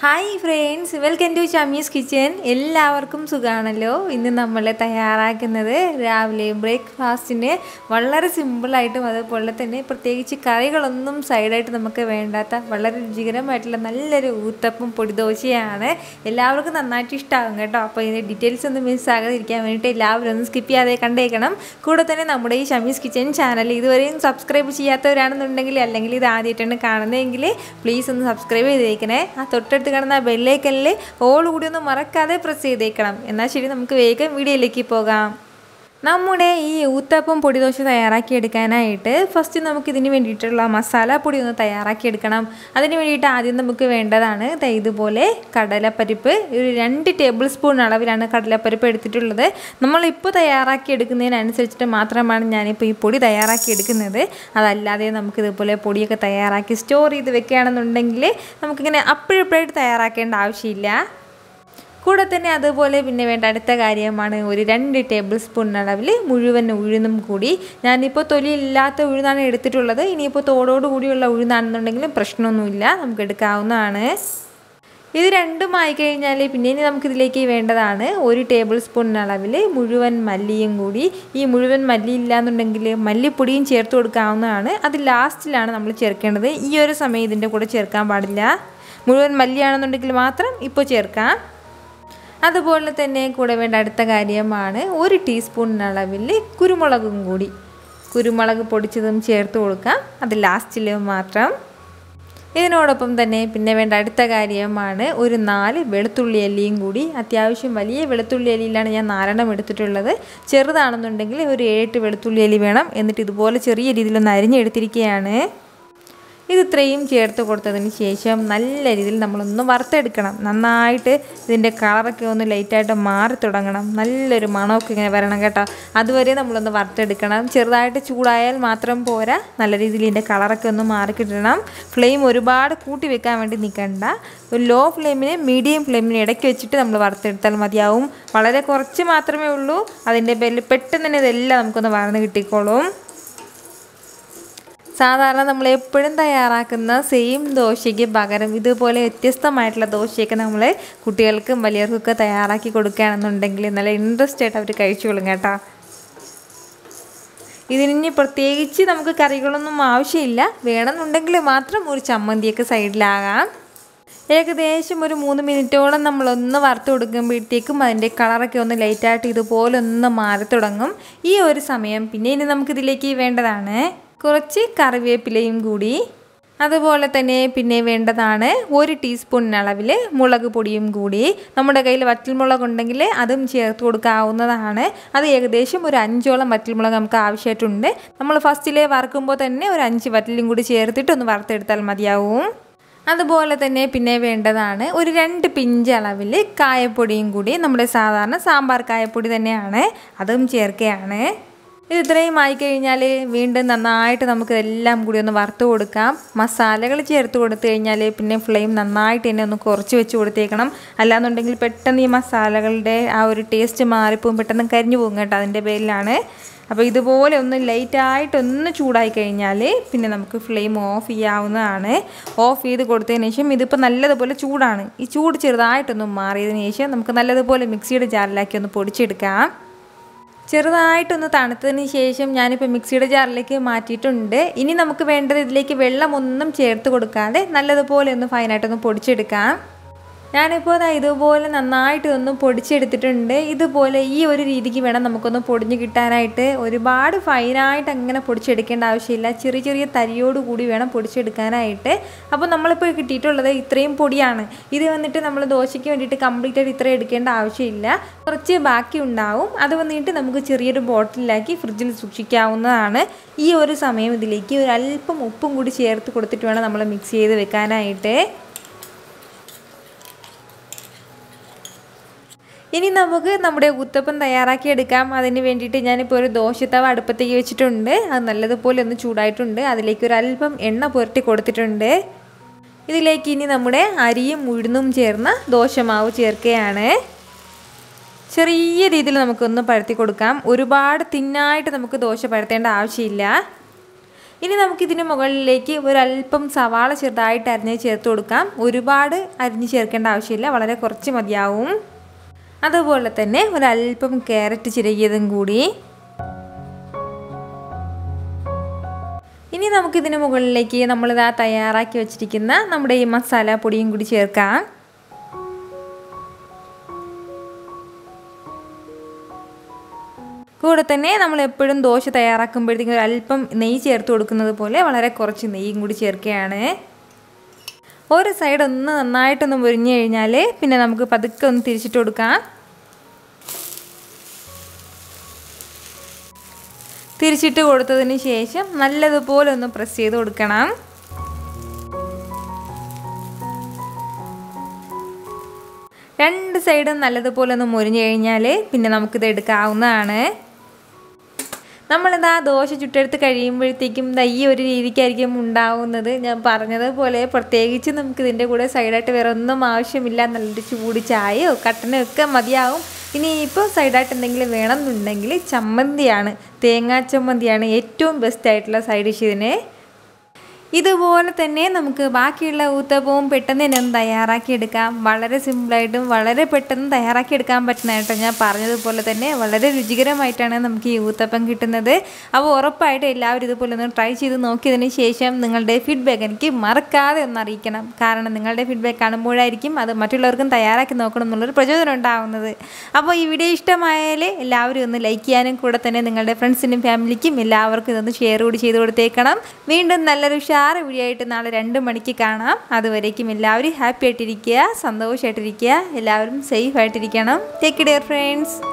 hi friends welcome to Shamee's kitchen എല്ലാവർക്കും സുഖമാണല്ലോ ഇന്ന് നമ്മൾ തയ്യാറാക്കുന്നത് രാവിലെ ബ്രേക്ക്ഫാസ്റ്റിന് വളരെ സിമ്പിളായിട്ടും അതുപോലെ തന്നെ പ്രത്യേകിച്ച് കറികളൊന്നും സൈഡായിട്ട് നമുക്ക് വേണ്ടാത്ത വളരെ രുചികരമായിട്ടുള്ള നല്ലൊരു ഊത്തപ്പം പൊടിദോശയാണ് എല്ലാവർക്കും നന്നായിട്ട് ഇഷ്ടമാകും കേട്ടോ അപ്പോൾ ഇതിൻ്റെ ഡീറ്റെയിൽസ് ഒന്നും മിസ്സാകാതിരിക്കാൻ വേണ്ടിയിട്ട് എല്ലാവരും ഒന്ന് സ്കിപ്പ് ചെയ്യാതെ കണ്ടേക്കണം കൂടെ തന്നെ നമ്മുടെ ഈ ഷമീസ് കിച്ചൻ ചാനൽ ഇതുവരെയും സബ്സ്ക്രൈബ് ചെയ്യാത്തവരാണെന്നുണ്ടെങ്കിൽ അല്ലെങ്കിൽ ഇത് ആദ്യമായിട്ടാണ് കാണുന്നതെങ്കിൽ പ്ലീസ് ഒന്ന് സബ്സ്ക്രൈബ് ചെയ്തേക്കണേ ആ തൊട്ടടുത്ത് കാണുന്ന ബെല്ലൈക്കനിൽ ഓൾ കൂടി ഒന്ന് മറക്കാതെ പ്രസ് ചെയ്തേക്കണം എന്നാൽ ശരി നമുക്ക് വേഗം വീഡിയോയിലേക്ക് പോകാം നമ്മുടെ ഈ ഊത്തപ്പം പൊടിദോശ തയ്യാറാക്കി എടുക്കാനായിട്ട് ഫസ്റ്റ് നമുക്ക് ഇതിന് വേണ്ടിയിട്ടുള്ള മസാല പൊടി ഒന്ന് തയ്യാറാക്കി എടുക്കണം അതിന് വേണ്ടിയിട്ട് ആദ്യം നമുക്ക് വേണ്ടതാണ് ദാ ഇതുപോലെ കടലപ്പരിപ്പ് ഒരു രണ്ട് ടേബിൾ സ്പൂൺ അളവിലാണ് കടലപ്പരിപ്പ് എടുത്തിട്ടുള്ളത് നമ്മളിപ്പോൾ തയ്യാറാക്കി എടുക്കുന്നതിനനുസരിച്ചിട്ട് മാത്രമാണ് ഞാനിപ്പോൾ ഈ പൊടി തയ്യാറാക്കി എടുക്കുന്നത് അതല്ലാതെ നമുക്ക് ഇതുപോലെ പൊടിയൊക്കെ തയ്യാറാക്കി സ്റ്റോർ ചെയ്ത് വെക്കുകയാണെന്നുണ്ടെങ്കിൽ നമുക്കിങ്ങനെ അപ്പോഴപ്പോഴായിട്ട് തയ്യാറാക്കേണ്ട ആവശ്യമില്ല കൂടെ തന്നെ അതുപോലെ പിന്നെ വേണ്ട അടുത്ത കാര്യമാണ് ഒരു രണ്ട് ടേബിൾ സ്പൂൺ അളവിൽ മുഴുവൻ ഉഴുന്നും കൂടി ഞാനിപ്പോൾ തൊലിയില്ലാത്ത ഉഴുന്നാണ് എടുത്തിട്ടുള്ളത് ഇനിയിപ്പോൾ തോടോട് കൂടിയുള്ള ഉഴുന്നാണെന്നുണ്ടെങ്കിലും പ്രശ്നമൊന്നുമില്ല നമുക്ക് എടുക്കാവുന്നതാണ് ഇത് രണ്ടും ആയിക്കഴിഞ്ഞാൽ പിന്നെ ഇനി നമുക്കിതിലേക്ക് വേണ്ടതാണ് ഒരു ടേബിൾ സ്പൂൺ അളവിൽ മുഴുവൻ മല്ലിയും കൂടി ഈ മുഴുവൻ മല്ലി ഇല്ലാന്നുണ്ടെങ്കിൽ മല്ലിപ്പൊടിയും ചേർത്ത് കൊടുക്കാവുന്നതാണ് അത് ലാസ്റ്റിലാണ് നമ്മൾ ചേർക്കേണ്ടത് ഈ ഒരു സമയം ഇതിൻ്റെ കൂടെ ചേർക്കാൻ പാടില്ല മുഴുവൻ മല്ലിയാണെന്നുണ്ടെങ്കിൽ മാത്രം ഇപ്പോൾ ചേർക്കാം അതുപോലെ തന്നെ കൂടെ വേണ്ട അടുത്ത കാര്യമാണ് ഒരു ടീസ്പൂൺ അളവിൽ കുരുമുളകും കൂടി കുരുമുളക് പൊടിച്ചതും ചേർത്ത് കൊടുക്കാം അത് ലാസ്റ്റിൽ മാത്രം ഇതിനോടൊപ്പം തന്നെ പിന്നെ വേണ്ട അടുത്ത കാര്യമാണ് ഒരു നാല് വെളുത്തുള്ളി അല്ലിയും കൂടി അത്യാവശ്യം വലിയ വെളുത്തുള്ളി അല്ലിയിലാണ് ഞാൻ നാലെണ്ണം എടുത്തിട്ടുള്ളത് ചെറുതാണെന്നുണ്ടെങ്കിൽ ഒരു ഏഴെട്ട് വെളുത്തുള്ളി അല്ലി വേണം എന്നിട്ട് ഇതുപോലെ ചെറിയ രീതിയിലൊന്ന് അരിഞ്ഞെടുത്തിരിക്കുകയാണ് ഇത് ഇത്രയും ചേർത്ത് കൊടുത്തതിന് ശേഷം നല്ല രീതിയിൽ നമ്മളൊന്ന് വറുത്തെടുക്കണം നന്നായിട്ട് ഇതിൻ്റെ കളറൊക്കെ ഒന്ന് ലൈറ്റായിട്ട് മാറി തുടങ്ങണം നല്ലൊരു മണമൊക്കെ ഇങ്ങനെ വരണം കേട്ടോ അതുവരെ നമ്മളൊന്ന് വറുത്തെടുക്കണം ചെറുതായിട്ട് ചൂടായാൽ മാത്രം പോരാ നല്ല രീതിയിൽ ഇതിൻ്റെ കളറൊക്കെ ഒന്ന് മാറി കിട്ടണം ഫ്ലെയിം ഒരുപാട് കൂട്ടി വെക്കാൻ വേണ്ടി നിൽക്കണ്ട ഒരു ലോ ഫ്ലെയിമിന് മീഡിയം ഫ്ലെയിമിന് ഇടയ്ക്ക് വെച്ചിട്ട് നമ്മൾ വറുത്തെടുത്താൽ മതിയാവും വളരെ കുറച്ച് മാത്രമേ ഉള്ളൂ അതിൻ്റെ പേരിൽ പെട്ടെന്ന് തന്നെ ഇതെല്ലാം നമുക്കൊന്ന് വറന്ന് കിട്ടിക്കോളും സാധാരണ നമ്മൾ എപ്പോഴും തയ്യാറാക്കുന്ന സെയിം ദോശയ്ക്ക് പകരം ഇതുപോലെ വ്യത്യസ്തമായിട്ടുള്ള ദോശയൊക്കെ നമ്മൾ കുട്ടികൾക്കും വലിയവർക്കൊക്കെ തയ്യാറാക്കി കൊടുക്കുകയാണെന്നുണ്ടെങ്കിൽ നല്ല ഇൻട്രസ്റ്റ് ആയിട്ട് അവർ കഴിച്ചോളും കേട്ടോ ഇതിനി പ്രത്യേകിച്ച് നമുക്ക് കറികളൊന്നും ആവശ്യമില്ല വേണമെന്നുണ്ടെങ്കിൽ മാത്രം ഒരു ചമ്മന്തിയൊക്കെ സൈഡിലാകാം ഏകദേശം ഒരു മൂന്ന് മിനിറ്റോളം നമ്മളൊന്ന് വറുത്ത് കൊടുക്കുമ്പോഴത്തേക്കും അതിൻ്റെ കളറൊക്കെ ഒന്ന് ലൈറ്റായിട്ട് ഇതുപോലെ ഒന്ന് മാറി തുടങ്ങും ഈ ഒരു സമയം പിന്നെ ഇനി നമുക്കിതിലേക്ക് വേണ്ടതാണ് കുറച്ച് കറിവേപ്പിലയും കൂടി അതുപോലെ തന്നെ പിന്നെ വേണ്ടതാണ് ഒരു ടീസ്പൂൺ അളവിൽ മുളക് പൊടിയും കൂടി നമ്മുടെ കയ്യിൽ വറ്റൽമുളക് ഉണ്ടെങ്കിൽ അതും ചേർത്ത് കൊടുക്കാവുന്നതാണ് അത് ഏകദേശം ഒരു അഞ്ചോളം വറ്റൽമുളക് നമുക്ക് ആവശ്യമായിട്ടുണ്ട് നമ്മൾ ഫസ്റ്റിലെ വറുക്കുമ്പോൾ തന്നെ ഒരു അഞ്ച് വറ്റലും കൂടി ചേർത്തിട്ട് ഒന്ന് വറുത്തെടുത്താൽ മതിയാവും അതുപോലെ തന്നെ പിന്നെ വേണ്ടതാണ് ഒരു രണ്ട് പിഞ്ച് അളവിൽ കായപ്പൊടിയും കൂടി നമ്മുടെ സാധാരണ സാമ്പാർ കായപ്പൊടി തന്നെയാണ് അതും ചേർക്കുകയാണ് ഇത് ഇത്രയും ആയിക്കഴിഞ്ഞാൽ വീണ്ടും നന്നായിട്ട് നമുക്ക് എല്ലാം കൂടി ഒന്ന് വറുത്ത് കൊടുക്കാം മസാലകൾ ചേർത്ത് കൊടുത്തു കഴിഞ്ഞാൽ പിന്നെ ഫ്ലെയിം നന്നായിട്ട് തന്നെ ഒന്ന് കുറച്ച് വെച്ച് കൊടുത്തേക്കണം അല്ലാന്നുണ്ടെങ്കിൽ പെട്ടെന്ന് ഈ മസാലകളുടെ ആ ഒരു ടേസ്റ്റ് മാറിപ്പോകും പെട്ടെന്ന് കരിഞ്ഞു പോകും കേട്ടോ അതിൻ്റെ പേരിലാണ് അപ്പോൾ ഇതുപോലെ ഒന്ന് ലൈറ്റായിട്ട് ഒന്ന് ചൂടായി കഴിഞ്ഞാൽ പിന്നെ നമുക്ക് ഫ്ലെയിം ഓഫ് ചെയ്യാവുന്നതാണ് ഓഫ് ചെയ്ത് കൊടുത്തതിന് ശേഷം ഇതിപ്പോൾ നല്ലതുപോലെ ചൂടാണ് ഈ ചൂട് ചെറുതായിട്ടൊന്ന് മാറിയതിന് ശേഷം നമുക്ക് നല്ലതുപോലെ മിക്സിയുടെ ജാറിലാക്കി ഒന്ന് പൊടിച്ചെടുക്കാം ചെറുതായിട്ടൊന്ന് തണുത്തതിന് ശേഷം ഞാനിപ്പോൾ മിക്സിയുടെ ജാറിലേക്ക് മാറ്റിയിട്ടുണ്ട് ഇനി നമുക്ക് വേണ്ടത് ഇതിലേക്ക് വെള്ളമൊന്നും ചേർത്ത് കൊടുക്കാതെ നല്ലതുപോലെ ഒന്ന് ഫൈനായിട്ടൊന്ന് പൊടിച്ചെടുക്കാം ഞാനിപ്പോൾ അതാ ഇതുപോലെ നന്നായിട്ട് ഒന്ന് പൊടിച്ചെടുത്തിട്ടുണ്ട് ഇതുപോലെ ഈ ഒരു രീതിക്ക് വേണം നമുക്കൊന്ന് പൊടിഞ്ഞ് കിട്ടാനായിട്ട് ഒരുപാട് ഫൈനായിട്ട് അങ്ങനെ പൊടിച്ചെടുക്കേണ്ട ആവശ്യമില്ല ചെറിയ ചെറിയ തരിയോട് കൂടി വേണം പൊടിച്ചെടുക്കാനായിട്ട് അപ്പോൾ നമ്മളിപ്പോൾ കിട്ടിയിട്ടുള്ളത് ഇത്രയും പൊടിയാണ് ഇത് വന്നിട്ട് നമ്മൾ ദോശയ്ക്ക് വേണ്ടിയിട്ട് കംപ്ലീറ്റ് ആയിട്ട് ഇത്രയും എടുക്കേണ്ട ആവശ്യമില്ല കുറച്ച് ബാക്കി ഉണ്ടാവും അത് വന്നിട്ട് നമുക്ക് ചെറിയൊരു ബോട്ടിലാക്കി ഫ്രിഡ്ജിൽ സൂക്ഷിക്കാവുന്നതാണ് ഈ ഒരു സമയം ഇതിലേക്ക് ഒരു അല്പം ഉപ്പും കൂടി ചേർത്ത് കൊടുത്തിട്ട് വേണം നമ്മൾ മിക്സ് ചെയ്ത് വെക്കാനായിട്ട് ഇനി നമുക്ക് നമ്മുടെ ഉത്തപ്പം തയ്യാറാക്കി എടുക്കാം അതിന് വേണ്ടിയിട്ട് ഞാനിപ്പോൾ ഒരു ദോശത്തവ അടുപ്പത്തേക്ക് വെച്ചിട്ടുണ്ട് അത് നല്ലതുപോലെ ഒന്ന് ചൂടായിട്ടുണ്ട് അതിലേക്ക് ഒരു അല്പം എണ്ണ പുരട്ടി കൊടുത്തിട്ടുണ്ട് ഇതിലേക്ക് ഇനി നമ്മുടെ അരിയും ഉഴുന്നും ചേർന്ന ദോശമാവ് ചേർക്കുകയാണ് ചെറിയ രീതിയിൽ നമുക്കൊന്ന് പരത്തി കൊടുക്കാം ഒരുപാട് തിന്നായിട്ട് നമുക്ക് ദോശ പരത്തേണ്ട ആവശ്യമില്ല ഇനി നമുക്കിതിന് മുകളിലേക്ക് ഒരല്പം സവാള ചെറുതായിട്ട് അരിഞ്ഞ് ചേർത്ത് കൊടുക്കാം ഒരുപാട് അരിഞ്ഞ് ചേർക്കേണ്ട ആവശ്യമില്ല വളരെ കുറച്ച് മതിയാവും അതുപോലെ തന്നെ ഒരല്പം ക്യാരറ്റ് ചിരകിയതും കൂടി ഇനി നമുക്കിതിന് മുകളിലേക്ക് നമ്മളിതാ തയ്യാറാക്കി വെച്ചിരിക്കുന്ന നമ്മുടെ ഈ മസാല പൊടിയും കൂടി ചേർക്കാം കൂടെ തന്നെ നമ്മൾ എപ്പോഴും ദോശ തയ്യാറാക്കുമ്പോഴത്തേക്കും ഒരു അല്പം നെയ്യ് ചേർത്ത് കൊടുക്കുന്നത് പോലെ വളരെ കുറച്ച് നെയ്യും കൂടി ചേർക്കുകയാണ് ഒരു സൈഡ് ഒന്ന് നന്നായിട്ടൊന്ന് മുരിഞ്ഞു കഴിഞ്ഞാൽ പിന്നെ നമുക്ക് പതുക്കെ ഒന്ന് തിരിച്ചിട്ട് കൊടുക്കാം തിരിച്ചിട്ട് കൊടുത്തതിന് ശേഷം നല്ലതുപോലെ ഒന്ന് പ്രസ് ചെയ്ത് കൊടുക്കണം രണ്ട് സൈഡും നല്ലതുപോലെ ഒന്ന് മുരിഞ്ഞു കഴിഞ്ഞാൽ പിന്നെ നമുക്കിത് എടുക്കാവുന്നതാണ് നമ്മളിതാ ദോശ ചുട്ടെടുത്ത് കഴിയുമ്പോഴത്തേക്കും ദാ ഈ ഒരു രീതിക്കായിരിക്കും ഉണ്ടാവുന്നത് ഞാൻ പറഞ്ഞതുപോലെ പ്രത്യേകിച്ച് നമുക്ക് ഇതിൻ്റെ കൂടെ സൈഡായിട്ട് വേറെ ഒന്നും ആവശ്യമില്ല നല്ലൊരു ചൂട് ചായയോ കട്ടനോ ഒക്കെ മതിയാവും ഇനി ഇപ്പോൾ സൈഡായിട്ട് എന്തെങ്കിലും വേണമെന്നുണ്ടെങ്കിൽ ചമ്മന്തിയാണ് തേങ്ങാ ചമ്മന്തിയാണ് ഏറ്റവും ബെസ്റ്റ് ആയിട്ടുള്ള സൈഡ് ഡിഷ് ഇതിന് ഇതുപോലെ തന്നെ നമുക്ക് ബാക്കിയുള്ള ഊത്തപ്പവും പെട്ടെന്ന് തന്നെ ഒന്ന് തയ്യാറാക്കിയെടുക്കാം വളരെ സിമ്പിളായിട്ടും വളരെ പെട്ടെന്ന് തയ്യാറാക്കിയെടുക്കാൻ പറ്റുന്ന കേട്ടോ ഞാൻ പറഞ്ഞതുപോലെ തന്നെ വളരെ രുചികരമായിട്ടാണ് നമുക്ക് ഈ ഊത്തപ്പം കിട്ടുന്നത് അപ്പോൾ ഉറപ്പായിട്ടും എല്ലാവരും ഇതുപോലെ ഒന്ന് ട്രൈ ചെയ്ത് നോക്കിയതിന് ശേഷം നിങ്ങളുടെ ഫീഡ്ബാക്ക് എനിക്ക് മറക്കാതെ ഒന്ന് അറിയിക്കണം കാരണം നിങ്ങളുടെ ഫീഡ്ബാക്ക് കാണുമ്പോഴായിരിക്കും അത് മറ്റുള്ളവർക്കും തയ്യാറാക്കി നോക്കണം എന്നുള്ളൊരു പ്രചോദനം ഉണ്ടാകുന്നത് അപ്പോൾ ഈ വീഡിയോ ഇഷ്ടമായാൽ എല്ലാവരും ഒന്ന് ലൈക്ക് ചെയ്യാനും കൂടെ തന്നെ നിങ്ങളുടെ ഫ്രണ്ട്സിനും ഫാമിലിക്കും എല്ലാവർക്കും ഇതൊന്ന് ഷെയർ കൂടി ചെയ്ത് കൊടുത്തേക്കണം വീണ്ടും നല്ലൊരു ഉഷാറ് വീഡിയോ ആയിട്ട് നാളെ രണ്ട് മണിക്ക് കാണാം അതുവരേക്കും എല്ലാവരും ഹാപ്പി ആയിട്ടിരിക്കുക സന്തോഷമായിട്ടിരിക്കുക എല്ലാവരും സേഫ് ആയിട്ടിരിക്കണം ടേക്ക് കെയർ ഫ്രണ്ട്സ്